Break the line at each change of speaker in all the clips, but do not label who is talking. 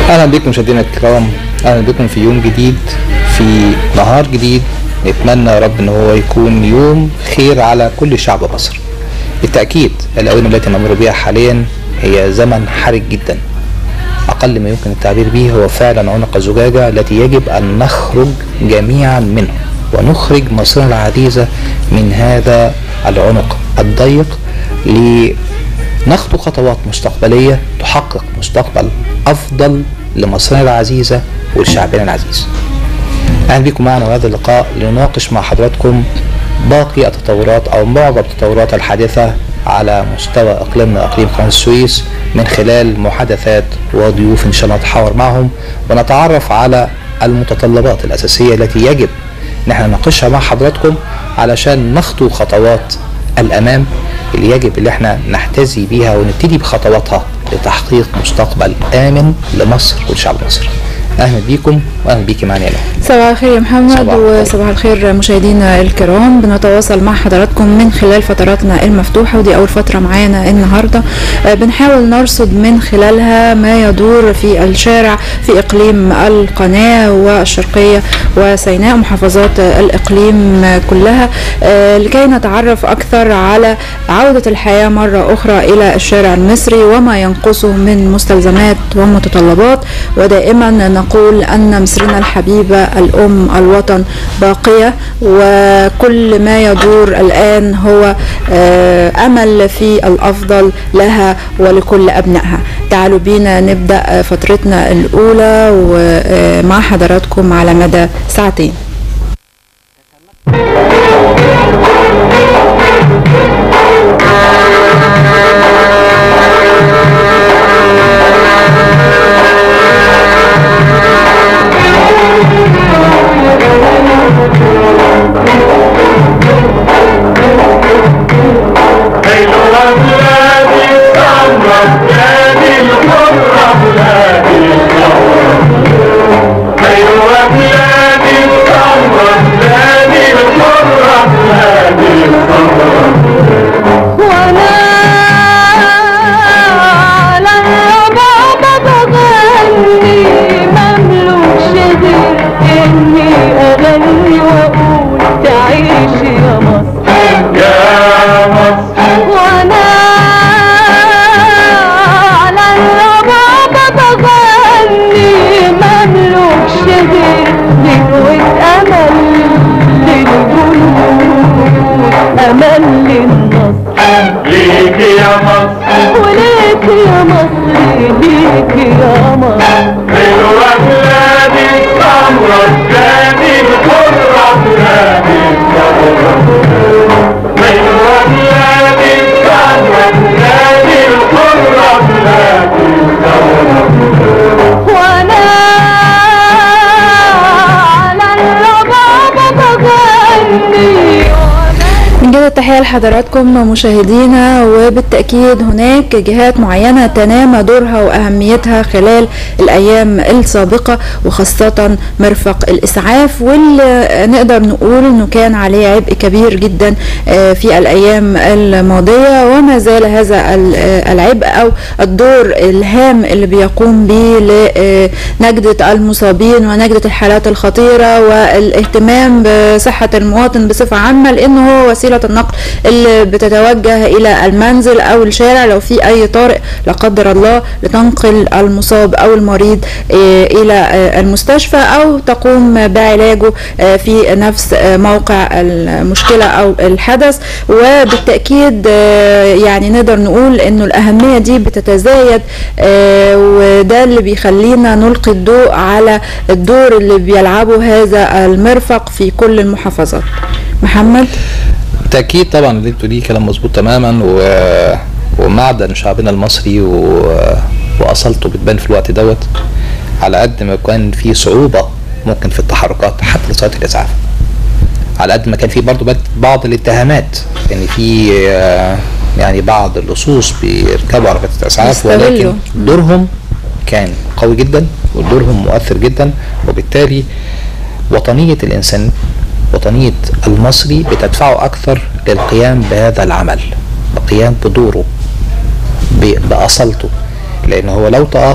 اهلا بكم مشاهدينا الكرام اهلا بكم في يوم جديد في نهار جديد نتمنى يا رب ان هو يكون يوم خير على كل شعب مصر بالتاكيد الاونه التي نمر بها حاليا هي زمن حرج جدا اقل ما يمكن التعبير به هو فعلا عنق الزجاجه التي يجب ان نخرج جميعا منه ونخرج مصرنا العزيزه من هذا العنق الضيق لنخطو خطوات مستقبليه تحقق مستقبل افضل لمصرنا العزيزه ولشعبنا العزيز. اهلا بكم معنا في هذا اللقاء لنناقش مع حضراتكم باقي التطورات او معظم التطورات الحادثه على مستوى اقليمنا اقليم قناه السويس من خلال محادثات وضيوف ان شاء الله نتحاور معهم ونتعرف على المتطلبات الاساسيه التي يجب ان احنا نناقشها مع حضراتكم علشان نخطو خطوات الامام اللي يجب اللي احنا نحتذي بيها ونبتدي بخطواتها لتحقيق مستقبل امن لمصر ولشعب مصر. اهلا بيكم واهلا بيكي معنا هنا.
صباح الخير يا محمد
صباح الخير.
وصباح الخير مشاهدينا الكرام بنتواصل مع حضراتكم من خلال فتراتنا المفتوحة ودي أول فترة معانا النهاردة آه، بنحاول نرصد من خلالها ما يدور في الشارع في إقليم القناة والشرقية وسيناء محافظات الإقليم كلها آه، لكي نتعرف أكثر على عودة الحياة مرة أخرى إلى الشارع المصري وما ينقصه من مستلزمات ومتطلبات ودائما نقول أن مصرنا الحبيبة الأم الوطن باقية وكل ما يدور الآن هو آه، أمل في الأفضل لها ولكل أبنائها تعالوا بينا نبدأ فترتنا الأولى ومع حضراتكم على مدى ساعتين
أيها بلادي السمرة بلادي الحرة بلادي الحرة أيها بلادي السمرة بلادي الحرة بلادي الحرة
وانا على الربابة بغني مملوك شغل اني اغني واقول تعيش يا مصر
يا مصر
وانا على الربابة بغني مملوك شغل لقوة امل للجنود امل للنصر
ليك يا مصر
وليك يا مصر ليك يا مصر
أيها بلادي السمرة بلادي الحرة بلادي الحرة أيها بلادي السمرة بلادي الحرة بلادي الحرة
وانا على الربابة بغني
من جد التحية لحضراتكم مشاهدينا وبالتأكيد هناك جهات معينة تنام دورها وأهميتها خلال الأيام السابقة وخاصة مرفق الإسعاف واللي نقدر نقول أنه كان عليه عبء كبير جدا آه، في الأيام الماضية وما زال هذا ال- آه، العبء أو الدور الهام اللي بيقوم به لنجدة المصابين ونجدة الحالات الخطيرة والاهتمام بصحة المواطن بصفة عامة لأنه هو وسيلة النقل اللي بتتوجه إلى المنزل أو الشارع لو في أي طارئ لا قدر الله لتنقل المصاب أو المريض آه، إلى آه، المستشفى أو تقوم بعلاجه آه، في نفس آه، موقع المشكلة أو الحدث وبالتأكيد آه، يعني نقدر نقول إنه الأهمية دي بتتزايد آه، وده اللي بيخلينا نلقي الضوء على الدور اللي بيلعبه هذا المرفق في كل المحافظات محمد
بالتاكيد طبعا اللي انتوا دي كلام مظبوط تماما و... ومعدن شعبنا المصري و... واصالته بتبان في الوقت دوت على قد ما كان في صعوبه ممكن في التحركات حتى لصالح الاسعاف على قد ما كان في برضه بعض الاتهامات ان في آه، يعني بعض اللصوص بيركبوا عربيات الاسعاف ولكن
بيستغلوا.
دورهم كان قوي جدا ودورهم مؤثر جدا وبالتالي وطنيه الانسان وطنيه المصري بتدفعه اكثر للقيام بهذا العمل القيام بدوره ب- باصالته لان هو لو تاخر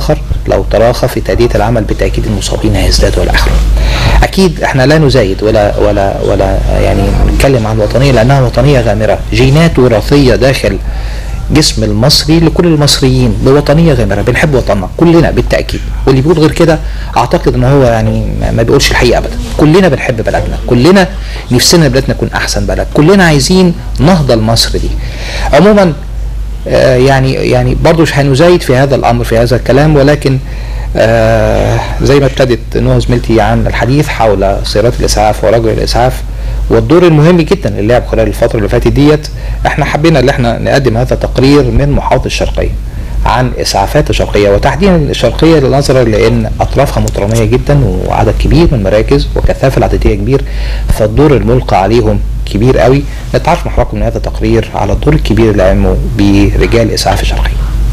لو تراخى في تأدية العمل بالتأكيد المصابين هيزدادوا إلى آخره. أكيد احنا لا نزايد ولا ولا ولا يعني نتكلم عن الوطنية لأنها وطنية غامرة، جينات وراثية داخل جسم المصري لكل المصريين بوطنيه غامره بنحب وطننا كلنا بالتاكيد واللي بيقول غير كده اعتقد ان هو يعني ما- ما بيقولش الحقيقه ابدا كلنا بنحب بلدنا كلنا نفسنا بلدنا تكون احسن بلد كلنا عايزين نهضه لمصر دي عموما آه، يعني يعني برضه مش هنزايد في هذا الامر في هذا الكلام ولكن آه زي ما ابتدت نوه زميلتي عن الحديث حول سيارات الاسعاف ورجل الاسعاف والدور المهم جدا اللي لعب خلال الفتره اللي فاتت ديت احنا حبينا ان احنا نقدم هذا التقرير من محافظه الشرقيه عن اسعافات الشرقيه وتحديدا الشرقيه نظرا لان اطرافها متراميه جدا وعدد كبير من المراكز وكثافه العدديه كبير فالدور الملقى عليهم كبير قوي نتعرف مع حضراتكم من هذا التقرير على الدور الكبير اللي قاموا برجال اسعاف الشرقيه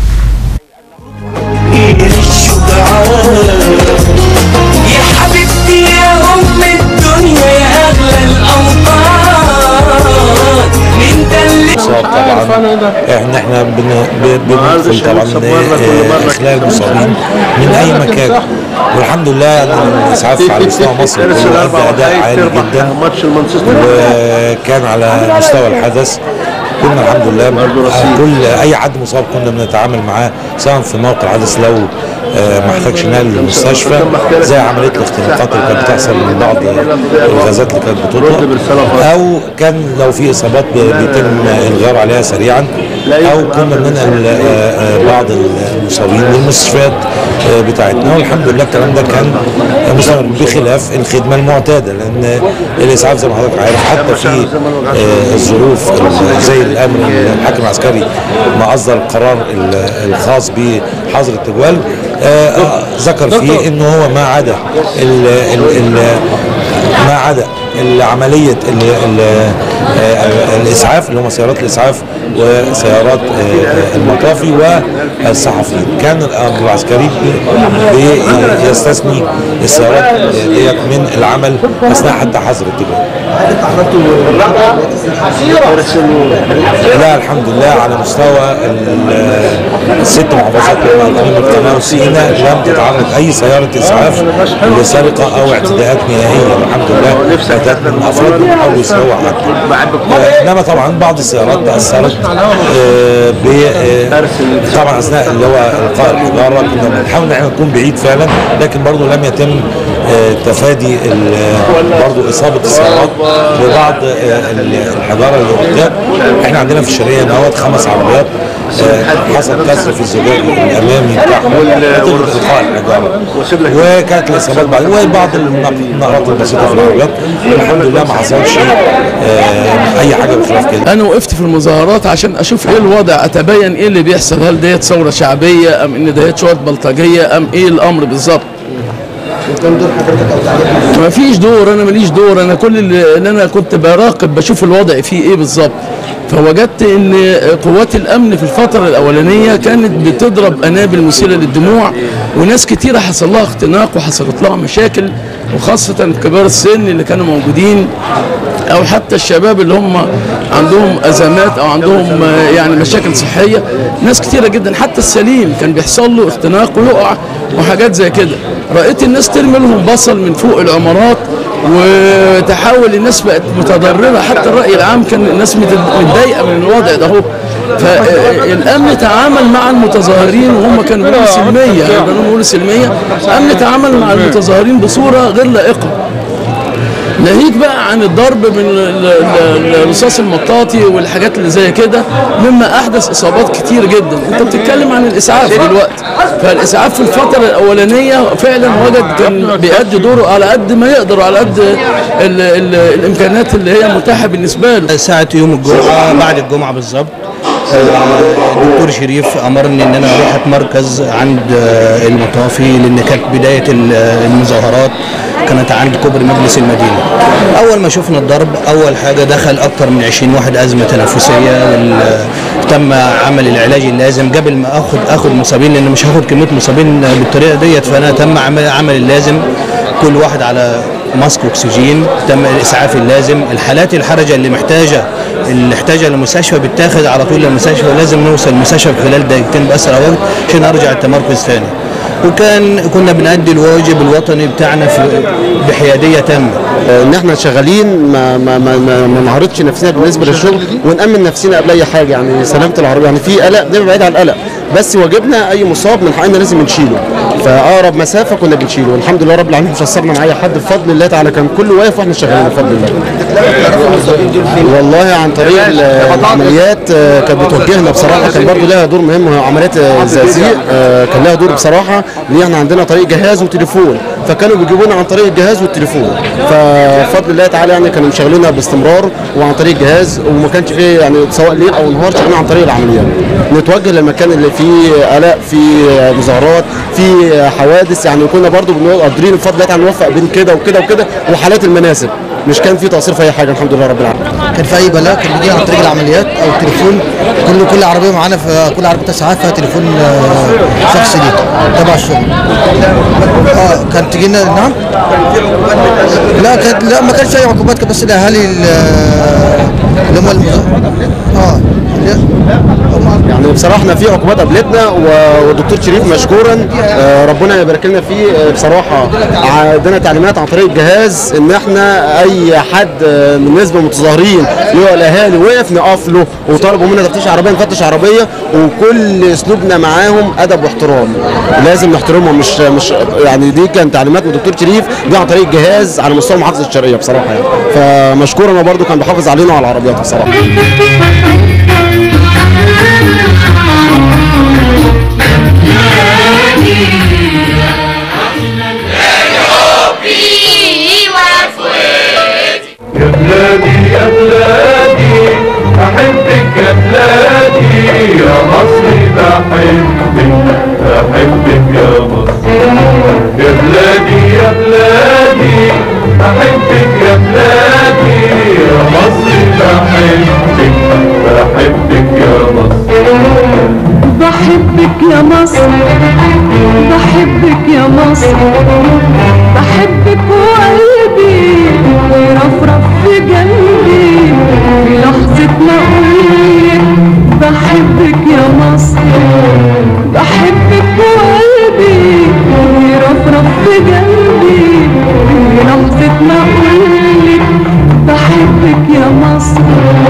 يا حبيبتي يا أم الدنيا يا أغلى الأوطان من ده اللي
المصاب طبعا احنا احنا بن- ب- بندخل طبعا آه، اخلال المصابين من اي مكان والحمد لله يعني الاسعاف على مستوى مصر كله ادى اداء عالي جدا وكان على مستوى الحدث كنا الحمد لله آه، كل اي حد مصاب كنا بنتعامل معاه سواء في موقع الحدث لو آه، ما احتاجش نقل للمستشفى زي عمليه الاختناقات اللي كانت بتحصل من بعض الغازات اللي كانت بتطلق او كان لو في اصابات ب- بيتم الغاء عليها سريعا او كنا بننقل آه، آه، بعض المصابين للمستشفيات آه، بتاعتنا والحمد لله الكلام ده كان مستمر بخلاف الخدمه المعتاده لان الاسعاف زي ما حضرتك عارف حتى في آه، الظروف ال- زي الامر الحاكم العسكري ما اصدر القرار ال- الخاص بحظر التجوال آه، آه، ذكر فيه انه هو ما عدا ال- ال- ال- ما عدا عمليه الاسعاف اللي هم سيارات الاسعاف وسيارات آه، المطافي والصحفيين كان الامر العسكري بي- بيستثني السيارات ديت من العمل اثناء حتى حظر التجوال لا الحمد لله على مستوى ال- الست محافظات من اقاليم القناه وسينا لم تتعرض اي سياره اسعاف لسرقه او اعتداءات مياهيه الحمد لله كانت من افراد بيحاولوا يسرقوا حد انما طبعا بعض السيارات تاثرت آه، ب آه، طبعا اثناء اللي هو القاء الحجاره كنا بنحاول ان احنا نكون بعيد فعلا لكن برضه لم يتم آه، تفادي ال- برضه اصابه السيارات ببعض آه، ال- الحجاره اللي قدام احنا عندنا في الشرقيه نوات خمس عربيات آه، حصل كسر في الزجاج الامامي بتاعهم نتيجه القاء الحجاره وكانت الاصابات بعد وبعض النقرات البسيطه في العربيات الحمد لله ما حصلش آه، اي حاجه بخلاف كده
انا وقفت في المظاهرات عشان اشوف ايه الوضع اتبين ايه اللي بيحصل هل ديت ثوره شعبيه ام ان ديت شويه بلطجيه ام ايه الامر بالظبط ما فيش دور انا ماليش دور انا كل اللي اللي انا كنت براقب بشوف الوضع فيه ايه بالظبط فوجدت ان قوات الامن في الفتره الاولانيه كانت بتضرب انابل مثيره للدموع وناس كتيره حصل لها اختناق وحصلت لها مشاكل وخاصه كبار السن اللي كانوا موجودين او حتى الشباب اللي هم عندهم ازمات او عندهم آه، يعني مشاكل صحيه ناس كتيره جدا حتى السليم كان بيحصل له اختناق ويقع وحاجات زي كده رايت الناس ترمي لهم بصل من فوق العمارات وتحاول الناس بقت متضرره حتى الراي العام كان الناس مت- متضايقه من الوضع ده هو فالامن تعامل مع المتظاهرين وهم كانوا بيقولوا سلميه يعني كانوا بيقولوا سلميه الامن تعامل مع المتظاهرين بصوره غير لائقه ناهيك بقى عن الضرب من ال- ال- الرصاص المطاطي والحاجات اللي زي كده مما احدث اصابات كتير جدا انت بتتكلم عن الاسعاف دلوقتي فالاسعاف في الفتره الاولانيه فعلا وجد كان بيأدي دوره على قد ما يقدر وعلى قد ال ال الامكانيات اللي هي متاحه بالنسبه له
ساعة يوم الجمعة بعد الجمعة بالظبط آه، الدكتور شريف أمرني إن أنا أروح أتمركز عند آه، المطافي لأن كانت بداية ال- آه، المظاهرات كانت عند كوبري مجلس المدينة أول ما شفنا الضرب أول حاجة دخل أكتر من 20 واحد أزمة تنفسية وال- تم عمل العلاج اللازم قبل ما اخد اخد مصابين لان مش هاخد كميه مصابين بالطريقه ديت فانا تم عمل عمل اللازم كل واحد على ماسك اكسجين تم الاسعاف اللازم الحالات الحرجه اللي محتاجه اللي محتاجه للمستشفى بتاخد على طول للمستشفى ولازم نوصل المستشفى في خلال دقيقتين باسرع وقت عشان ارجع التمركز ثاني وكان كنا بنأدي الواجب الوطني بتاعنا في بحياديه تامه
ان احنا شغالين ما ما ما, ما, ما نعرضش نفسنا بالنسبه للشغل ونامن نفسنا قبل اي حاجه يعني سلامه العربيه يعني في قلق بنبقى بعيد عن القلق بس واجبنا اي مصاب من حقنا لازم نشيله فاقرب مسافه كنا بنشيله والحمد لله رب العالمين مش قصرنا مع اي حد بفضل الله تعالى كان كله واقف واحنا شغالين بفضل الله والله عن طريق ال- العمليات آه، كانت بتوجهنا بصراحه كان برضو لها دور مهم وهي عمليات آه، الزقازيق آه، كان لها دور بصراحه لان احنا عندنا طريق جهاز وتليفون فكانوا بيجيبونا عن طريق الجهاز والتليفون فبفضل الله تعالى يعني كانوا مشغليننا باستمرار وعن طريق الجهاز وما كانش فيه يعني سواء ليل او نهار شغالين عن طريق العمليات نتوجه للمكان اللي فيه قلق فيه مظاهرات فيه حوادث يعني كنا برضو بنبقى قادرين بفضل الله تعالى نوفق بين كده وكده وكده وحالات المناسب مش كان في تقصير في اي حاجه الحمد لله رب العالمين
كان في اي بلاغ كان بيجي عن طريق العمليات او التليفون كل كل عربيه معانا في كل عربيه تسعات فيها تليفون آه، شخصي ليه تبع الشغل اه كان تجي لنا نعم لا كان لا ما كانش اي عقوبات كان بس الاهالي ال- اللي هم المز- اه
يعني بصراحه احنا في عقوبات قابلتنا و- والدكتور شريف مشكورا آه، ربنا يبارك لنا فيه آه، بصراحه عندنا تعليمات عن طريق الجهاز ان احنا اي حد آه، من نسبه متظاهرين اللي هو الاهالي وقف نقف له وطلبوا منا تفتيش عربيه نفتش عربيه وكل اسلوبنا معاهم ادب واحترام لازم نحترمهم مش مش يعني دي كان تعليمات من الدكتور شريف دي عن طريق الجهاز على مستوى المحافظه الشرقيه بصراحه يعني فمشكورا برضو كان بيحافظ علينا وعلى العربيات بصراحه
يا بلادي يا بلادي أحبك يا بلادي يا مصري بحبك بحبك يا مصر يا بلادي يا بلادي أحبك يا بلادي يا مصري بحبك بحبك يا مصر
بحبك يا مصر بحبك يا مصر بحبك وقلبي يرفرف في قلبي في لحظة ما أقولك بحبك يا مصر بحبك وقلبي يرفرف في قلبي في لحظة ما أقولك بحبك يا مصر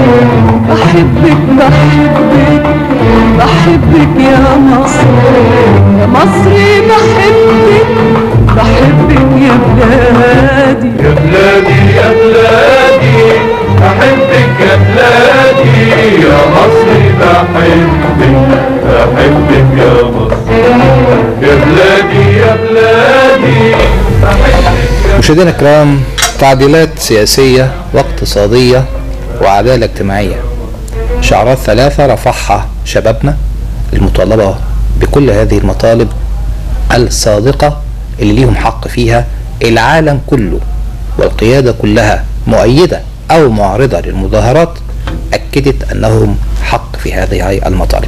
بحبك بحبك بحبك يا مصر يا مصري بحبك بحبك يا بلادي
يا بلادي يا بلادي أحبك يا بلادي يا مصري بحبك بحبك يا مصر يا بلادي يا بلادي
مشاهدينا الكرام تعديلات سياسية واقتصادية وعدالة اجتماعية شعارات ثلاثة رفعها شبابنا المطالبة بكل هذه المطالب الصادقة اللي ليهم حق فيها العالم كله والقيادة كلها مؤيدة أو معارضة للمظاهرات أكدت أنهم حق في هذه المطالب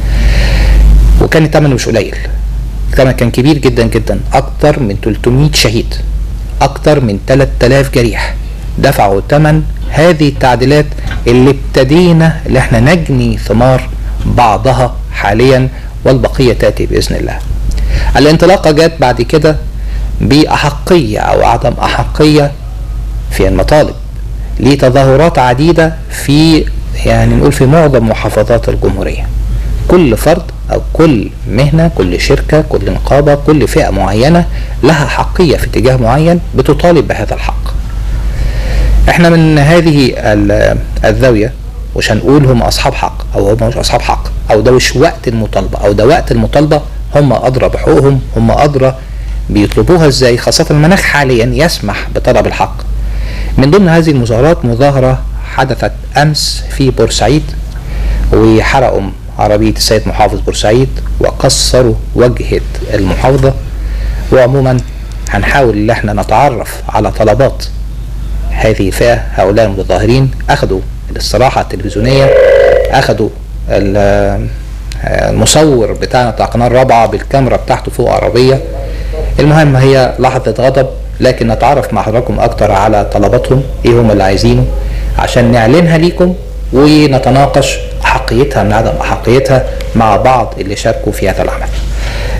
وكان الثمن مش قليل الثمن كان كبير جدا جدا أكتر من 300 شهيد أكتر من 3000 جريح دفعوا ثمن هذه التعديلات اللي ابتدينا اللي احنا نجني ثمار بعضها حاليا والبقية تأتي بإذن الله الانطلاقة جت بعد كده بأحقية أو عدم أحقية في المطالب لتظاهرات عديدة في يعني نقول في معظم محافظات الجمهورية كل فرد أو كل مهنة كل شركة كل نقابة كل فئة معينة لها حقية في اتجاه معين بتطالب بهذا الحق احنا من هذه ال- الزاوية مش هنقول هم أصحاب حق أو هم مش أصحاب حق أو ده مش وقت المطالبة أو ده وقت المطالبة هم أدرى بحقوقهم هم أدرى بيطلبوها ازاي خاصة المناخ حاليا يسمح بطلب الحق من ضمن هذه المظاهرات مظاهرة حدثت أمس في بورسعيد وحرقوا عربية السيد محافظ بورسعيد وكسروا وجهة المحافظة وعموما هنحاول ان احنا نتعرف على طلبات هذه الفئة هؤلاء المتظاهرين أخذوا الاستراحة التلفزيونية أخذوا ال- المصور بتاعنا بتاع القناة الرابعة بالكاميرا بتاعته فوق عربية المهم هي لحظة غضب لكن نتعرف مع حضراتكم أكتر على طلباتهم إيه هم اللي عايزينه عشان نعلنها ليكم ونتناقش أحقيتها من عدم أحقيتها مع بعض اللي شاركوا في هذا العمل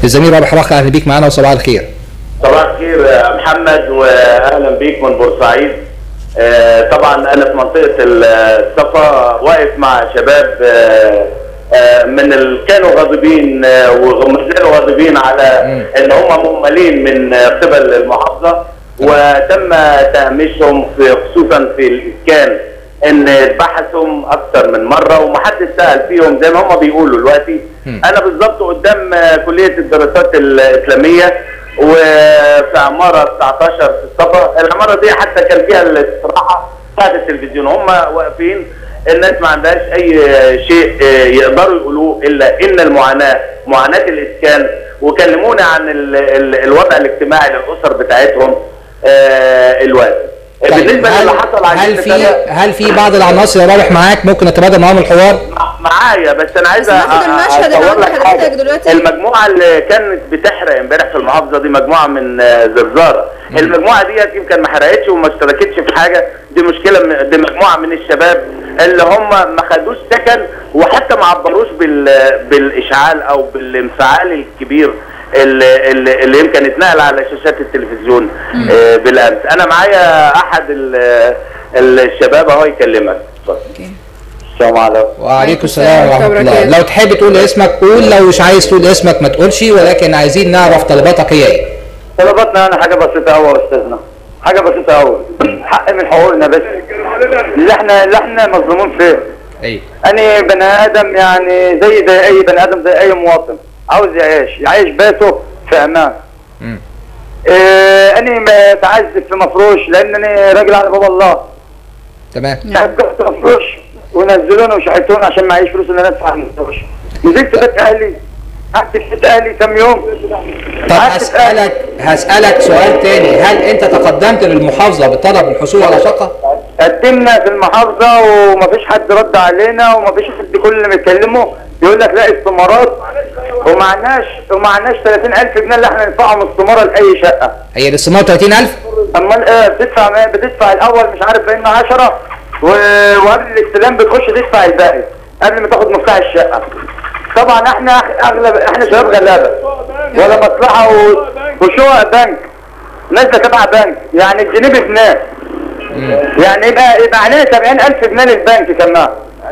الزميل رابح رخ اهلا بيك معانا وصباح الخير
صباح الخير يا محمد واهلا بيك من بورسعيد آه، طبعا انا في منطقه الصفا واقف مع شباب آه، آه، من ال... كانوا غاضبين آه، وما زالوا غاضبين على ان هم مهملين من آه، قبل المحافظه وتم تهميشهم في خصوصا في الاسكان ان بحثهم اكثر من مره ومحدش سال فيهم زي ما هم بيقولوا دلوقتي انا بالظبط قدام آه، كليه الدراسات الاسلاميه وفي عماره 19 في الصفا العماره دي حتى كان فيها الاستراحه بتاعت التلفزيون هم واقفين الناس ما عندهاش اي شيء آه، يقدروا يقولوه الا ان المعاناه معاناه الاسكان وكلموني عن ال ال الوضع الاجتماعي للاسر بتاعتهم آه، الوقت بالنسبه
هل,
للي حصل
هل
عايزين
في
نتابع-
هل في بعض العناصر يا رابح معاك ممكن نتبادل معاهم الحوار
معايا بس انا عايز
بس ناخد المشهد اللي
اصور
عند
لك
حضرتك
حاجه
دلوقتي.
المجموعه اللي كانت بتحرق امبارح في المحافظه دي مجموعه من آه، زرزاره المجموعه ديت يمكن ما حرقتش وما اشتركتش في حاجه دي مشكله من دي مجموعه من الشباب اللي هم ما خدوش سكن وحتى ما عبروش بال بالاشعال او بالانفعال الكبير اللي, اللي, اللي يمكن اتنقل على شاشات التلفزيون آه، بالامس انا معايا احد ال- الشباب اهو يكلمك اتفضل. السلام عليكم
وعليكم السلام ورحمه الله لو تحب تقول اسمك قول لو مش عايز تقول اسمك ما تقولش ولكن عايزين نعرف طلباتك هي ايه
طلباتنا انا حاجه بسيطه قوي يا استاذنا حاجه بسيطه قوي حق من حقوقنا بس اللي احنا اللي احنا مظلومين فيه
ايه
انا بني ادم يعني زي زي اي بني ادم زي اي مواطن عاوز يعيش يعيش بيته في امان اه انا متعذب في مفروش لان انا راجل على باب الله
تمام
رجعت مفروش ونزلوني وشحتوني عشان معيش فلوس ان انا ادفع المفروش نزلت بيت اهلي قعدت في بيت اهلي كام يوم
طب هسألك هسألك سؤال تاني هل انت تقدمت للمحافظة بطلب الحصول على شقة؟
قدمنا في المحافظة ومفيش حد رد علينا ومفيش حد كل اللي بيتكلموا يقول لك لا استمارات ومعناش ومعناش 30000 جنيه اللي احنا ندفعهم استمارة لأي شقة
هي الاستمارة 30000
امال ايه بتدفع بتدفع الاول مش عارف بان 10 و- وقبل الاستلام بتخش تدفع الباقي قبل ما تاخد مفتاح الشقة طبعا احنا اغلب احنا شباب غلابة ولا مصلحة و- وشقق بنك نازلة تبع بنك يعني الجنيه بجنيه يعني يبقى يبقى علينا 70000 جنيه للبنك كمان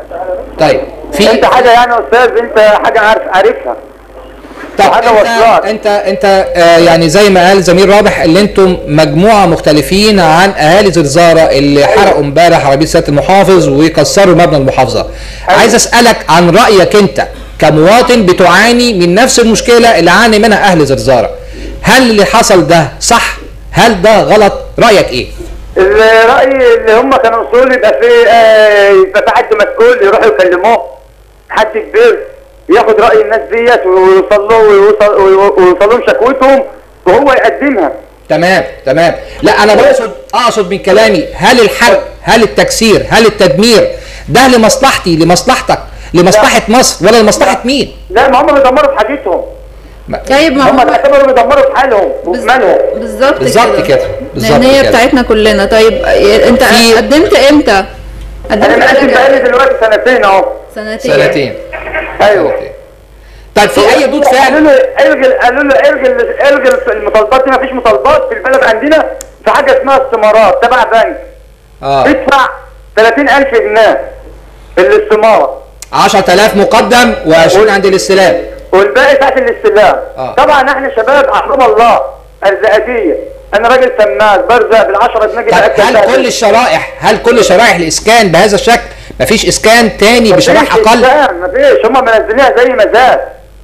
طيب
في انت حاجه يعني يا استاذ انت حاجه عارف عارفها
طب
حاجه
انت
واصلاك
انت انت آه يعني زي ما قال زميل رابح اللي انتم مجموعة مختلفين عن اهالي زرزارة اللي حرقوا امبارح عربية سيادة المحافظ وكسروا مبنى المحافظة عايز اسألك عن رأيك انت كمواطن بتعاني من نفس المشكلة اللي عاني منها اهل زرزارة هل اللي حصل ده صح هل ده غلط رأيك ايه
الراي اللي هم كانوا اصول يبقى في آه، يبقى في حد مسؤول يروحوا يكلموه حد كبير ياخد راي الناس ديت ويوصل له ويوصل ويوصل لهم شكوتهم وهو يقدمها
تمام تمام لا انا بقصد اقصد من كلامي هل الحرق هل التكسير هل التدمير ده لمصلحتي لمصلحتك لمصلحة مصر ولا لمصلحة مين
لا ما هم بيدمروا في حاجتهم
طيب ما
هم
هو
بيعتبروا بيدمروا في حالهم وفي مالهم
بالظبط
بالظبط كده بالظبط
لان هي
كده.
بتاعتنا كلنا طيب انت قدمت امتى؟
انا
قدمت
مقدم
بقالك
بقالي دلوقتي سنتين اهو
سنتين
سنتين
ايوه
طيب في اي ردود فعل
قالوا له الغي قالوا له الغي الغي المطالبات دي مفيش مطالبات في البلد عندنا في حاجه اسمها استمارات تبع بنك
اه
ادفع 30000 جنيه في الاستماره
10000 مقدم و20 عند الاستلام
والباقي تحت الاستلام
آه.
طبعا احنا شباب احرم الله ارزاقيه انا راجل سماك برزق بال10 جنيه
طيب
بأكل
هل
تاكل.
كل الشرائح هل كل شرائح الاسكان بهذا الشكل مفيش اسكان تاني بشرائح
مفيش
اقل
إسلام، مفيش هم منزلينها زي مزاد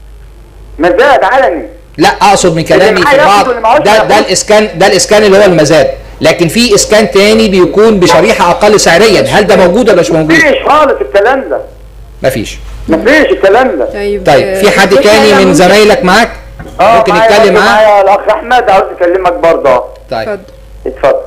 مزاد علني
لا اقصد من كلامي
اللي
في
معاه
بعض
ياخد واللي معهوش
ده
ما
ده
ياخدش.
الاسكان ده الاسكان اللي هو المزاد لكن في اسكان تاني بيكون بشريحه اقل سعريا هل ده موجود ولا مش موجود
مفيش خالص الكلام ده
مفيش
مفيش الكلام ده
طيب
طيب في حد تاني من زمايلك معاك
اه
ممكن
معايا
يتكلم
برضه
معاه
معايا الاخ احمد عاوز يكلمك برضه
طيب
اتفضل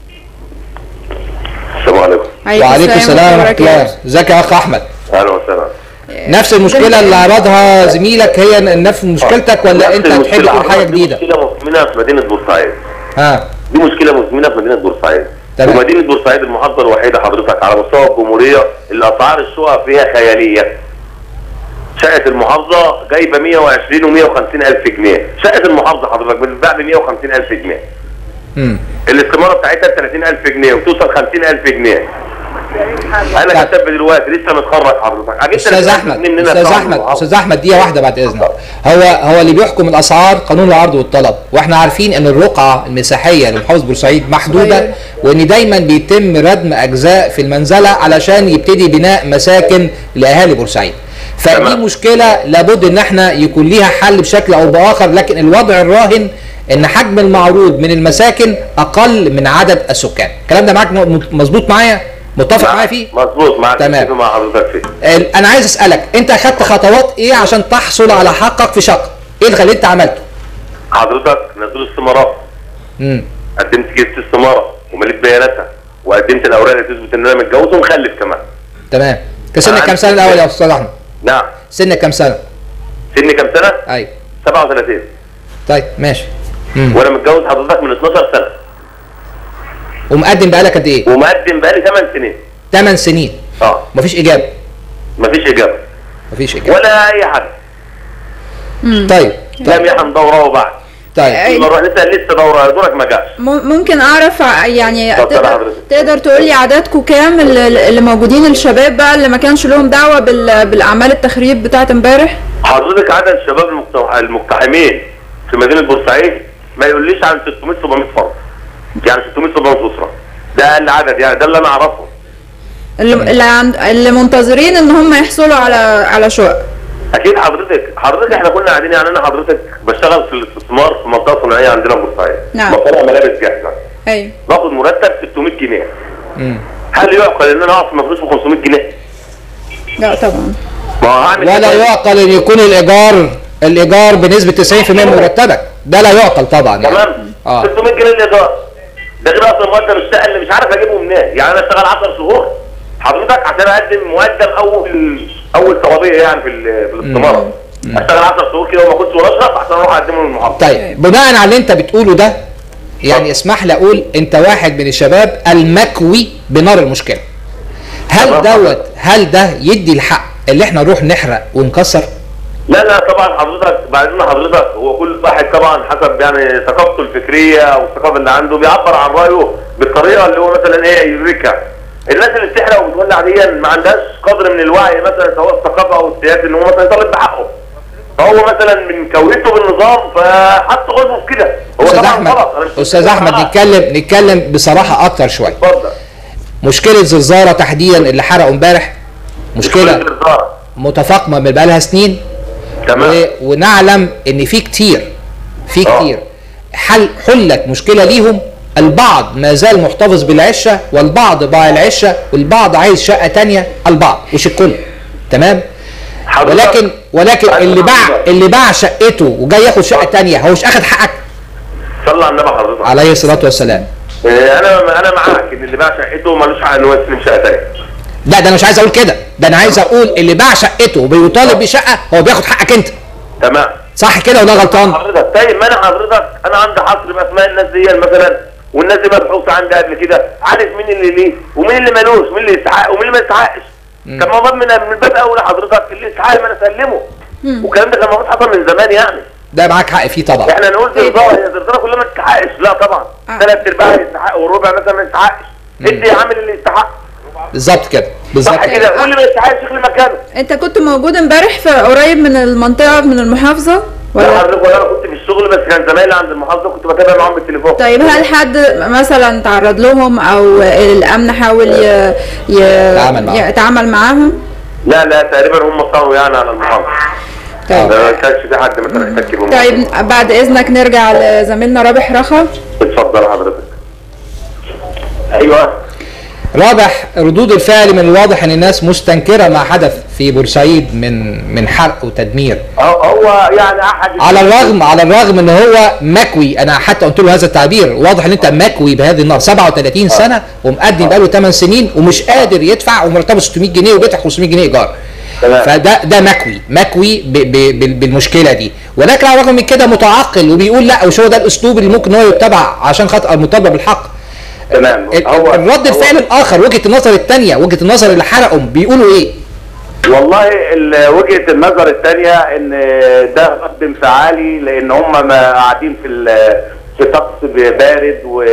السلام عليكم
وعليكم السلام ورحمه الله ازيك يا اخ احمد
اهلا وسهلا
نفس المشكله اللي عرضها زميلك هي نفس مشكلتك ولا انت
نفس
تحب
المشكلة
تقول حاجه
عرضت
جديده
مشكله مزمنه في مدينه بورسعيد
ها
دي مشكله مزمنه في مدينه بورسعيد
تمام.
ومدينه بورسعيد المحافظه الوحيده حضرتك على مستوى الجمهوريه اللي اسعار الشقق فيها خياليه شقه المحافظه جايبه 120 و150 الف جنيه شقه المحافظه حضرتك بتتباع ب 150 الف جنيه
مم.
الاستماره بتاعتها ب 30 الف جنيه وتوصل 50 الف جنيه انا كشاب دلوقتي لسه متخرج حضرتك أجيب
استاذ
30
احمد
جنيه منين
استاذ
أدفعهم
احمد
للمحافظة؟
استاذ احمد دقيقه واحده بعد اذنك هو هو اللي بيحكم الاسعار قانون العرض والطلب واحنا عارفين ان الرقعه المساحيه لمحافظه بورسعيد محدوده
صغير.
وان دايما بيتم ردم اجزاء في المنزله علشان يبتدي بناء مساكن لاهالي بورسعيد فدي مشكله لابد ان احنا يكون ليها حل بشكل او باخر لكن الوضع الراهن ان حجم المعروض من المساكن اقل من عدد السكان الكلام ده معاك م- مظبوط معايا متفق معايا فيه
مظبوط معاك
تمام.
متفق مع حضرتك فيه
ال- انا عايز اسالك انت اخدت خطوات ايه عشان تحصل على حقك في شقه ايه اللي خليك انت عملته
حضرتك نزلوا استمارات
امم
قدمت جبت استماره ومليت بياناتها وقدمت الاوراق اللي تثبت ان انا متجوز ومخلف كمان
تمام انت سنك كام سنه الاول يا استاذ احمد
نعم
سنك كام سنه
سني كام سنه؟
ايوه
37
طيب ماشي مم.
وانا متجوز حضرتك من 12 سنه
ومقدم بقالك قد ايه
ومقدم بقالي 8 سنين
8 سنين
اه
مفيش اجابه
مفيش اجابه
مفيش اجابه
ولا اي حد
طيب
لم يحن دوره وبعد
طيب
نروح نسال لسه دوره دورك ما جاش
م- ممكن اعرف ع- يعني
اتفضل
تقدر,
حضرتك.
تقدر تقول لي عددكم كام اللي اللي موجودين الشباب بقى اللي ما كانش لهم دعوه بال- بالاعمال التخريب بتاعت امبارح
حضرتك عدد الشباب المقت- المقتحمين في مدينه بورسعيد ما يقوليش عن 600 700 فرد يعني 600 700 اسره ده اقل عدد يعني ده اللي انا اعرفه
اللي اللي, عند اللي منتظرين ان هم يحصلوا على على شقق
اكيد حضرتك حضرتك احنا كنا قاعدين يعني انا حضرتك بشتغل في الاستثمار في منطقه صناعيه عندنا في بورسعيد
نعم.
مصانع ملابس جاهزه
ايوه
باخد مرتب 600 جنيه
مم.
هل يعقل ان انا اقف في مفروش ب 500 جنيه؟
لا طبعا
ما هو هعمل
ولا
كده.
يعقل ان يكون الايجار الايجار بنسبه 90% من مرتبك ده لا يعقل طبعا يعني
تمام
اه
600 جنيه الايجار ده غير اصلا مرتب الشقه اللي مش عارف اجيبه منين يعني انا اشتغل 10 شهور حضرتك عشان اقدم مقدم اول اول طلبيه يعني في ال- في الاستماره اشتغل 10 شهور كده وما كنتش ولا اشرب عشان اروح اقدمه للمحافظه
طيب بناء على اللي انت بتقوله ده يعني اسمح لي اقول انت واحد من الشباب المكوي بنار المشكله هل دوت هل ده يدي الحق اللي احنا نروح نحرق ونكسر
لا لا طبعا حضرتك بعدين حضرتك هو كل واحد طبعا حسب يعني ثقافته الفكريه او الثقافه اللي عنده بيعبر عن رايه بالطريقه اللي هو مثلا ايه يدركها الناس اللي بتحرق وبتولع دي ما عندهاش قدر من الوعي مثلا سواء الثقافه او السياسه ان هو مثلا يطالب بحقه فهو مثلا من كونته بالنظام فحط غزو في كده هو
استاذ
طبعا
احمد
غلط أنا مش
استاذ احمد نتكلم نتكلم بصراحه اكتر شويه
اتفضل
مشكله زلزاره تحديدا اللي حرقوا امبارح مشكله
الزلزال.
متفاقمه من بقالها سنين
تمام.
و... ونعلم ان في كتير في كتير حل حلت مشكله ليهم البعض ما زال محتفظ بالعشه والبعض باع العشه والبعض عايز شقه تانية البعض مش الكل تمام ولكن ولكن اللي باع اللي باع شقته وجاي ياخد شقه تانية هو مش اخد حقك
صلى على النبي حضرتك
عليه الصلاه والسلام
إيه، انا انا معاك ان اللي باع شقته ملوش حق ان هو يستلم شقه ثانيه
لا ده انا مش عايز اقول كده ده انا عايز اقول اللي باع شقته وبيطالب بشقه هو بياخد حقك انت
تمام
صح كده ولا غلطان
حضرتك طيب ما انا حضرتك انا عندي حصر باسماء الناس دي مثلا والناس دي مبحوثه عندي قبل كده عارف مين اللي ليه ومين اللي مالوش مين اللي يستحق ومين اللي ما يستحقش كان موضوع من من باب اولى حضرتك اللي يستحق ما انا اسلمه والكلام ده كان موجود حصل من زمان يعني
ده معاك حق فيه طبعا
احنا نقول زرزاره هي زرزاره كلها ما تستحقش لا طبعا ثلاث ارباع يستحق وربع مثلا ما يستحقش ادي يا عامل اللي يستحق
بالظبط كده بالظبط
صح كده واللي ما يستحقش يخلي مكانه
انت كنت موجود امبارح في قريب من المنطقه من المحافظه
ولا حضرتك ولا انا كنت في الشغل بس كان زمايلي عند المحافظه كنت بتابع معاهم بالتليفون
طيب هل حد مثلا تعرض لهم او الامن حاول ي... ي...
يتعامل معاهم.
يتعامل معاهم
لا لا تقريبا هم صاروا يعني على المحافظه
طيب.
ما كانش في حد مثلا احتك بهم
طيب بعد اذنك نرجع لزميلنا رابح رخا
اتفضل حضرتك ايوه
رابح ردود الفعل من الواضح ان الناس مستنكره ما حدث في بورسعيد من من حرق وتدمير
هو- هو يعني احد
على الرغم على الرغم ان هو مكوي انا حتى قلت له هذا التعبير واضح ان انت مكوي بهذه النار 37 سنه ومقدم بقاله 8 سنين ومش قادر يدفع ومرتبه 600 جنيه وبيدفع 500 جنيه ايجار
تمام.
فده ده مكوي مكوي ب ب ب بالمشكله دي ولكن على الرغم من كده متعقل وبيقول لا مش هو ده الاسلوب اللي ممكن هو يتبع عشان خاطر المطالبه بالحق
تمام
ال- الرد الفعل الاخر وجهه النظر الثانيه وجهه النظر اللي حرقهم بيقولوا ايه
والله ال- وجهه النظر الثانيه ان ده رد انفعالي لان هم ما قاعدين في ال- في طقس بارد و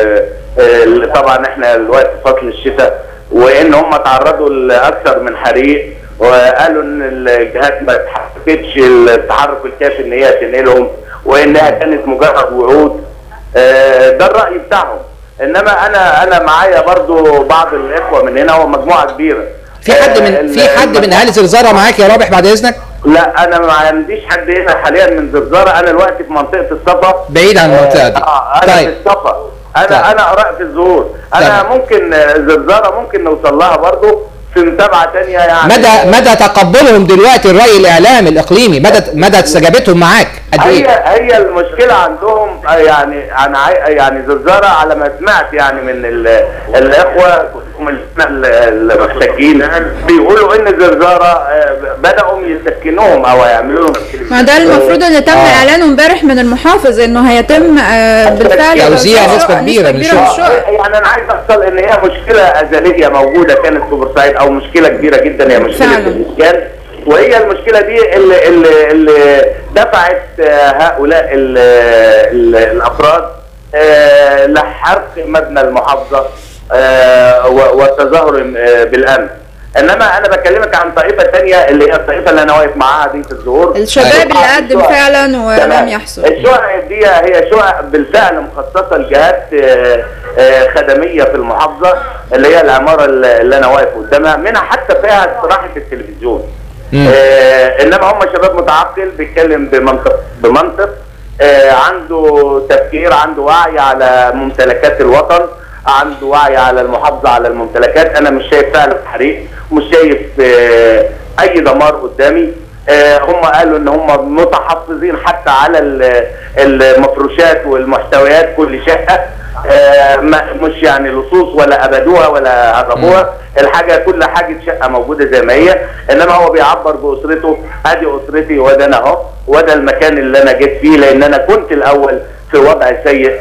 ال- طبعا احنا الوقت فصل الشتاء وان هم تعرضوا لاكثر من حريق وقالوا ان الجهات ما اتحركتش التحرك الكافي ان هي تنقلهم وانها كانت مجرد وعود آه، ده الراي بتاعهم انما انا انا معايا برضو بعض الاخوه من هنا ومجموعه كبيره
في حد
آه،
من
ال-
في حد من اهالي زرزاره معاك يا رابح بعد اذنك
لا انا ما عنديش حد هنا حاليا من زرزاره انا دلوقتي في منطقه الصفا
بعيد عن المنطقه دي
اه انا
طيب.
في الصفا انا
طيب.
انا اراء في الظهور انا
تمام.
ممكن آه، زرزاره ممكن نوصل لها برضو في متابعه تانية يعني
مدى مدى تقبلهم دلوقتي الراي الاعلامي الاقليمي مدى مدى استجابتهم معاك قد
هي
ايه
هي المشكله عندهم آه، يعني انا عاي- يعني زرزاره على ما سمعت يعني من ال- الاخوه من ال- المحتجين بيقولوا ان زرزاره آه، بداوا يسكنوهم او يعملوا لهم
ما ده المفروض ان تم اعلانه امبارح من المحافظ انه هيتم آه، بالفعل
توزيع
توزيع
نسبة
شقق-
كبيرة من
كبيرة
الشقق.
يعني انا عايز اوصل ان هي مشكله ازليه موجوده كانت في بورسعيد او مشكله كبيره جدا هي مشكله
فعلا.
الاسكان وهي المشكله دي اللي, اللي, اللي دفعت آه، هؤلاء ال- ال- الافراد آه، لحرق مبنى المحافظه آه، و- والتظاهر آه، بالامن انما انا بكلمك عن طائفه ثانيه اللي هي الطائفه اللي انا واقف معاها دي في الظهور
الشباب اللي قدم
الشقق.
فعلا ولم
تمام.
يحصل
الشقق دي هي شقق بالفعل مخصصه لجهات آه، آه، خدميه في المحافظه اللي هي العماره اللي اللي انا واقف قدامها منها حتى فيها استراحه التلفزيون آه انما هم شباب متعقل بيتكلم بمنطق بمنطق آه عنده تفكير عنده وعي على ممتلكات الوطن عنده وعي على المحافظه على الممتلكات انا مش شايف فعلا حريق مش شايف آه اي دمار قدامي آه هم قالوا ان هم متحفظين حتى على ال- المفروشات والمحتويات كل شقه آه ما- مش يعني لصوص ولا ابدوها ولا هربوها الحاجه كل حاجه شقه موجوده زي ما هي انما هو بيعبر باسرته ادي اسرتي وده انا اهو وده المكان اللي انا جيت فيه لان انا كنت الاول في وضع سيء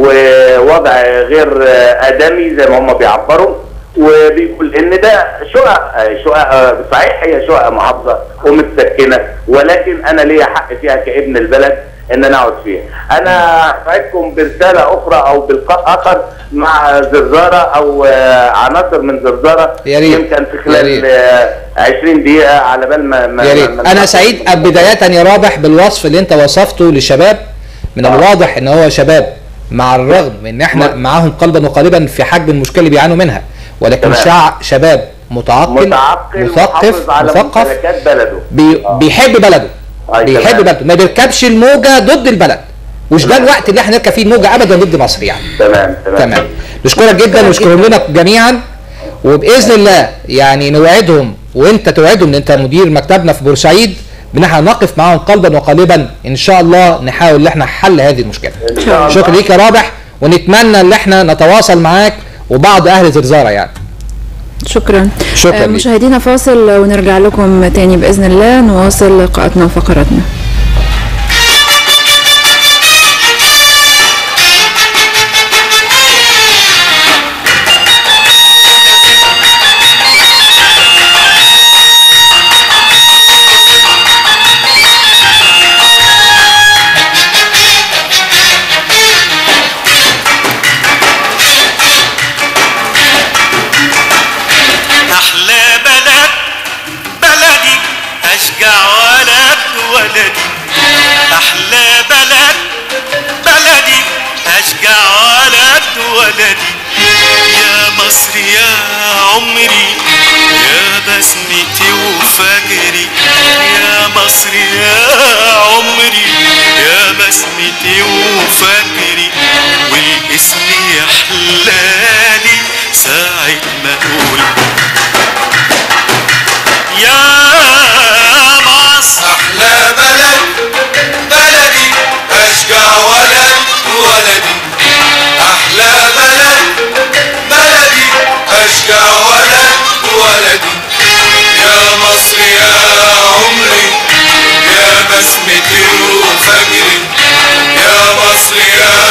ووضع غير آه، ادمي زي ما هم بيعبروا وبيقول ان ده شقق آه، شقق آه، صحيح هي شقق محافظه ومتسكنه ولكن انا ليا حق فيها كابن البلد ان انا اقعد فيها. انا هساعدكم برساله اخرى او بلقاء اخر مع زرزاره او آه، عناصر من زرزاره
يا ريت.
يمكن في
يا
خلال
ريت.
آه، 20 دقيقه على بال ما ما-
يا ريت
ما-
انا سعيد بدايه يا رابح بالوصف اللي انت وصفته للشباب من الواضح ان هو شباب مع الرغم من ان احنا معاهم قلبا وقالبا في حجم المشكله اللي بيعانوا منها ولكن
تمام.
شع شباب متعقل
متعقل
مثقف
محافظ على
مثقف
ممتلكات بلده
بي بيحب بلده
أي
بيحب
تمام.
بلده ما بيركبش الموجه ضد البلد مش ده الوقت اللي احنا نركب فيه الموجه ابدا ضد مصر يعني
تمام تمام
تمام نشكرك جدا ونشكرهم لنا جميعا وباذن الله يعني نوعدهم وانت توعدهم ان انت مدير مكتبنا في بورسعيد بان احنا نقف معاهم قلبا وقالبا ان شاء الله نحاول ان احنا حل هذه المشكله
إن شاء الله.
شكرا ليك يا رابح ونتمنى ان احنا نتواصل معاك وبعض اهل زرزاره يعني
شكرا
شكراً
آه،
ليك.
مشاهدينا فاصل ونرجع لكم تاني باذن الله نواصل لقاءاتنا وفقراتنا
أحلى بلد بلدي أشجع ولد ولدي أحلى بلد بلدي أشجع ولد ولدي يا مصر يا عمري يا بسمتي وفجري يا مصر يا عمري يا بسمتي وفجري والاسم يحلالي ساعة ما أقول يا مصر أحلى بلد بلدي أشجع ولد ولدي أحلى بلد بلدي أشجع ولد ولدي يا مصر يا عمري يا بسمتي وفجري يا مصر يا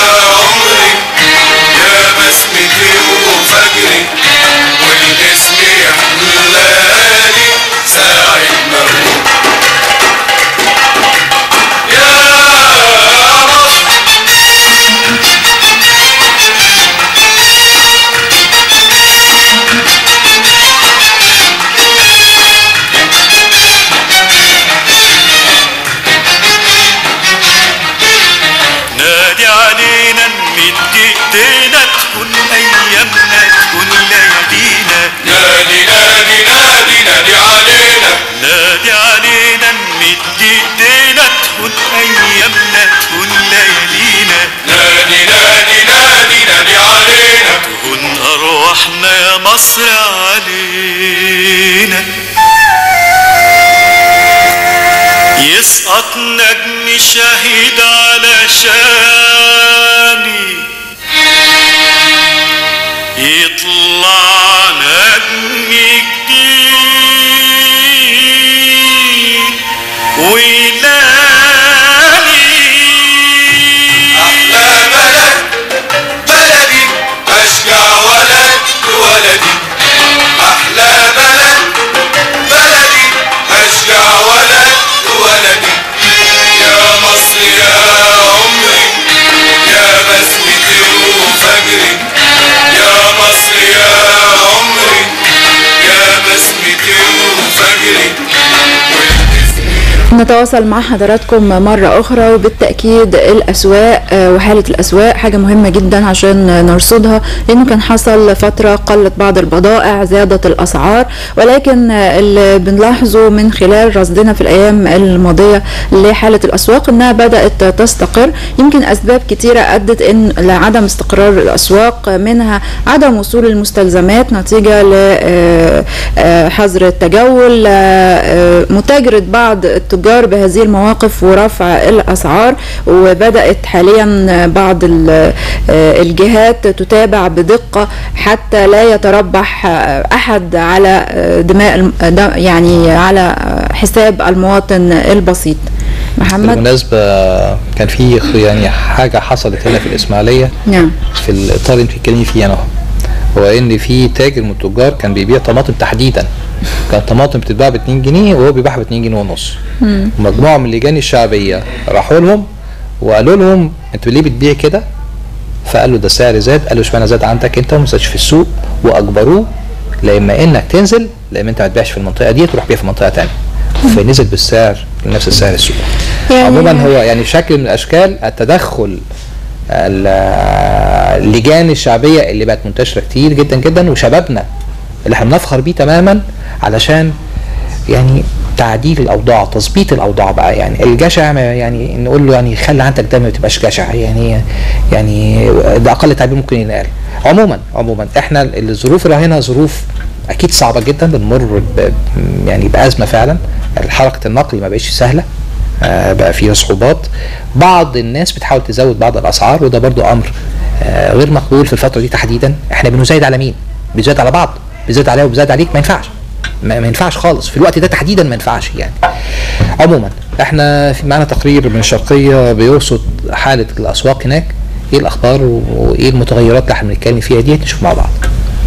مصر علينا يسقط نجم شهيد على شاني يطلع نجم جديد ويلاني
أحلى بلد بلدي أشجع ولد ولدي أحلى بلد بلدي أشجع ولد ولدي يا مصر يا عمري يا بسمتي وفجري يا مصر يا عمري يا بسمتي وفجري
نتواصل مع حضراتكم مرة أخرى وبالتأكيد الأسواق آه، وحالة الأسواق حاجة مهمة جدا عشان نرصدها لأنه كان حصل فترة قلت بعض البضائع زادت الأسعار ولكن آه، اللي بنلاحظه من خلال رصدنا في الأيام الماضية لحالة الأسواق إنها بدأت تستقر يمكن أسباب كتيرة أدت إن لعدم استقرار الأسواق منها عدم وصول المستلزمات نتيجة لحظر التجول آه، آه، متاجرة بعض التجار بهذه المواقف ورفع الأسعار وبدأت حاليا بعض ال- آه، الجهات تتابع بدقة حتى لا يتربح آه، أحد على آه، دماء الم- دم- يعني على آه، حساب المواطن البسيط محمد
بالمناسبة كان في خ- يعني حاجة حصلت هنا في الإسماعيلية
نعم
في الإطار اللي انت بتتكلمي فيه أنا هو إن في تاجر من التجار كان بيبيع طماطم تحديدا كان طماطم بتتباع ب 2 جنيه وهو بيبيعها ب 2 جنيه ونص
مم.
مجموعة من اللجان الشعبية راحوا لهم وقالوا لهم انتوا ليه بتبيع كده؟ فقال له ده السعر زاد قال له اشمعنى زاد عندك انت وما زادش في السوق واجبروه لا اما انك تنزل لا اما انت ما تبيعش في المنطقه دي تروح بيع في منطقه ثانيه فنزل بالسعر لنفس السعر السوق
يعني-
عموما هو يعني شكل من الاشكال التدخل ال- اللجان الشعبيه اللي بقت منتشره كتير جدا جدا وشبابنا اللي احنا بنفخر بيه تماما علشان يعني تعديل الاوضاع تظبيط الاوضاع بقى يعني الجشع ما- يعني نقول له يعني خلي عندك دم ما تبقاش جشع يعني يعني ده اقل تعبير ممكن ينقال عموما عموما احنا الظروف اللي هنا ظروف اكيد صعبه جدا بنمر ب- يعني بازمه فعلا حركه النقل ما بقتش سهله آه، بقى فيها صعوبات بعض الناس بتحاول تزود بعض الاسعار وده برضو امر آه، غير مقبول في الفتره دي تحديدا احنا بنزايد على مين بنزايد على بعض بنزايد عليا وبنزايد عليك ما ينفعش ما ما ينفعش خالص في الوقت ده تحديدا ما ينفعش يعني عموما احنا في معانا تقرير من الشرقيه بيرصد حاله الاسواق هناك ايه الاخبار و- وايه المتغيرات اللي احنا بنتكلم فيها دي نشوف مع بعض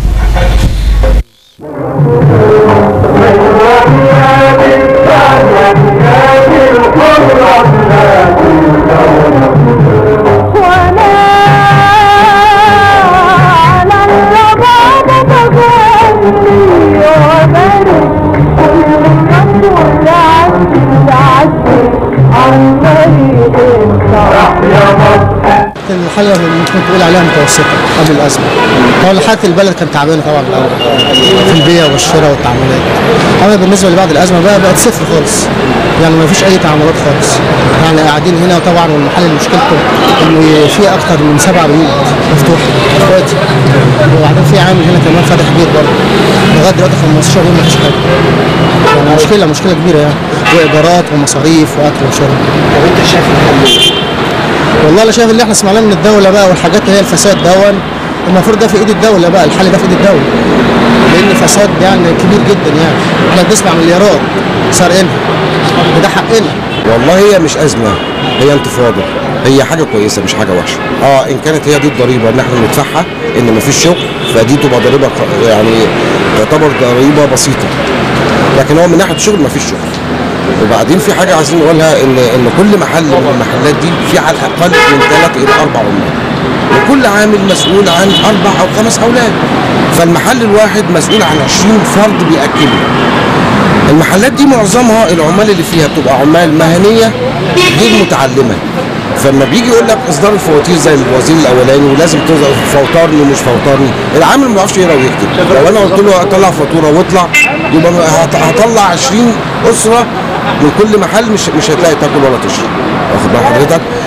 الحالة اللي ممكن تقول عليها متوسطة قبل الأزمة. طبعا حالة البلد كانت تعبانة طبعا الأول في البيع والشراء والتعاملات. أما بالنسبة لبعد الأزمة بقى بقت صفر خالص. يعني ما فيش أي تعاملات خالص. يعني قاعدين هنا طبعا والمحل مشكلته إن في أكتر من سبع بيوت مفتوحة دلوقتي. وبعدين في عامل هنا كمان فاتح بيت برضه. لغاية دلوقتي 15 يوم ما فيش حاجة. يعني مشكلة مشكلة كبيرة يعني. وإيجارات ومصاريف وأكل وشرب. طب أنت شايف الحل والله انا شايف اللي احنا سمعناه من الدوله بقى والحاجات اللي هي الفساد دون المفروض ده في ايد الدوله بقى الحل ده في ايد الدوله لان فساد يعني كبير جدا يعني احنا بنسمع مليارات سارقينها وده حقنا
والله هي مش ازمه هي انتفاضه هي حاجه كويسه مش حاجه وحشه اه ان كانت هي دي الضريبه اللي احنا بندفعها ان مفيش شغل فدي تبقى ضريبه ق- يعني تعتبر ضريبه بسيطه لكن هو من ناحيه الشغل مفيش شغل وبعدين في حاجه عايزين نقولها ان ان كل محل من المحلات دي في على الاقل من ثلاث الى اربع عمال وكل عامل مسؤول عن اربع او خمس اولاد فالمحل الواحد مسؤول عن 20 فرد بياكله المحلات دي معظمها العمال اللي فيها بتبقى عمال مهنيه غير متعلمه فلما بيجي يقول لك اصدار الفواتير زي الوزير الاولاني ولازم تظهر فوترني ومش فوترني العامل ما بيعرفش يقرا ويكتب لو انا قلت له طلع فاتوره واطلع يبقى هط- هطلع 20 اسره من كل محل مش مش هتلاقي تاكل ولا تشرب واخد بال حضرتك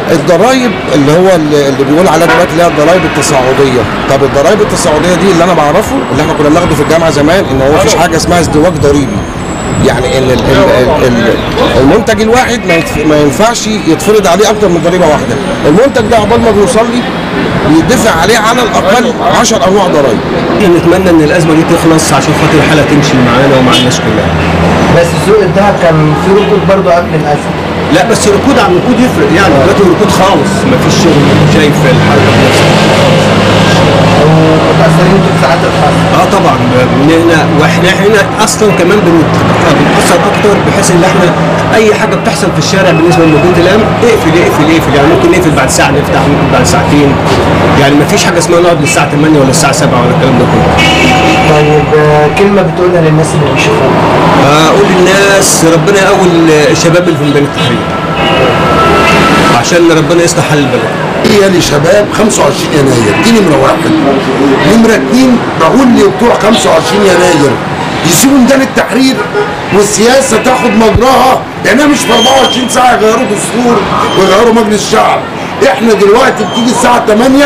الضرايب اللي هو اللي اللي بيقول عليها دلوقتي اللي هي الضرايب التصاعديه طب الضرايب التصاعديه دي اللي انا بعرفه اللي احنا كنا بناخده في الجامعه زمان ان هو مفيش حاجه اسمها ازدواج ضريبي يعني ان ال- ال- ال- المنتج الواحد ما يتف- ما ينفعش يتفرض عليه اكتر من ضريبه واحده المنتج ده عقبال ما بيوصل لي بيدفع عليه على الاقل 10 انواع ضرايب
نتمنى ان الازمه دي تخلص عشان خاطر الحاله تمشي معانا ومع الناس كلها
بس سوق الذهب كان في ركود برضه قبل الازمه
لا بس ركود عن ركود يفرق يعني دلوقتي ركود خالص ما فيش شغل شايف الحركه
متاثرين انتوا بساعات الخاصه
اه طبعا من هنا واحنا احنا اصلا كمان بنت- بنتاثر اكتر بحيث ان احنا اي حاجه بتحصل في الشارع بالنسبه لمدينه الامن اقفل اقفل اقفل يعني ممكن نقفل بعد ساعه نفتح ممكن بعد ساعتين يعني ما فيش حاجه اسمها نقعد للساعه 8 ولا الساعه 7 ولا الكلام ده كله
طيب آه، كلمه بتقولها للناس اللي بيشوفوها
اقول للناس ربنا يقوي الشباب اللي في ميدان التحرير عشان ربنا يصلح حال البلد
هي لشباب 25 يناير دي نمره واحد نمره اتنين بقول لبتوع 25 يناير يسيبوا ميدان التحرير والسياسه تاخد مجراها لانها مش في 24 ساعه يغيروا دستور ويغيروا مجلس الشعب احنا دلوقتي بتيجي الساعه 8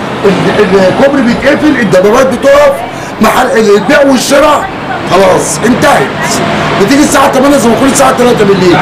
ال- الكوبري بيتقفل الدبابات بتقف محل البيع والشراء خلاص انتهت بتيجي الساعه 8 زي ما كل الساعه 3 بالليل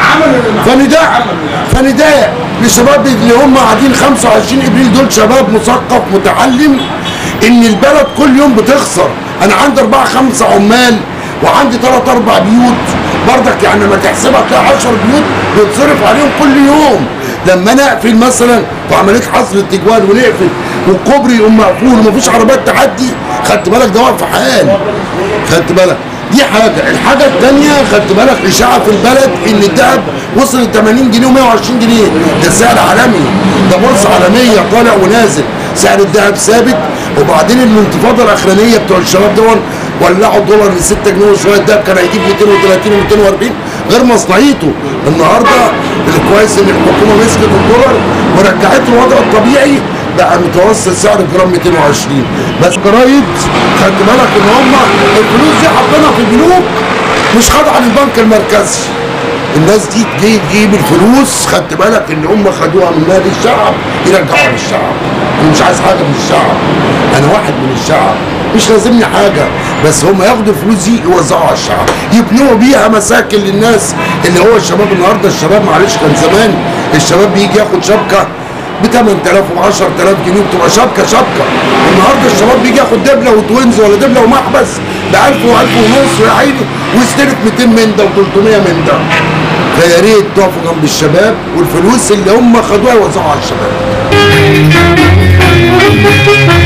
فنداء فنداء للشباب اللي هم قاعدين 25 ابريل دول شباب مثقف متعلم ان البلد كل يوم بتخسر انا عندي اربعه خمسه عمال وعندي ثلاث اربع بيوت برضك يعني لما تحسبها تلاقي 10 بيوت بيتصرف عليهم كل يوم لما انا اقفل مثلا في عمليه حصر التجوال ونقفل والكوبري يقوم مقفول ومفيش عربيات تعدي خدت بالك ده واقف في حال خدت بالك دي حاجه الحاجه الثانيه خدت بالك اشاعه في البلد ان الذهب وصل ل 80 جنيه و120 جنيه ده سعر عالمي ده بورصه عالميه طالع ونازل سعر الذهب ثابت وبعدين الانتفاضه الاخرانيه بتوع الشباب دول ولعوا الدولار ل 6 جنيه وشويه الذهب كان هيجيب 230 و240 غير مصنعيته النهارده الكويس ان الحكومه مسكت الدولار ورجعته الوضع الطبيعي بقى متوسط سعر الجرام 220 بس جرايد خدت بالك ان هم الفلوس دي حاطينها في البنوك مش خاضعه للبنك المركزي الناس دي تجي تجيب الفلوس خدت بالك ان هم خدوها من مال الشعب يرجعوها للشعب انا مش عايز حاجه من الشعب انا واحد من الشعب مش لازمني حاجه بس هم ياخدوا الفلوس دي يوزعوها على الشعب يبنوا بيها مساكن للناس اللي هو الشباب النهارده الشباب معلش كان زمان الشباب بيجي ياخد شبكه ب 8000 و 10000 جنيه بتبقى شبكه شبكه النهارده الشباب بيجي ياخد دبله وتوينز ولا دبله ومحبس ب 1000 و1000 ونص ويا عيني ويستلف 200 من ده و300 من ده فيا ريت تقفوا جنب الشباب والفلوس اللي هم خدوها يوزعوها على الشباب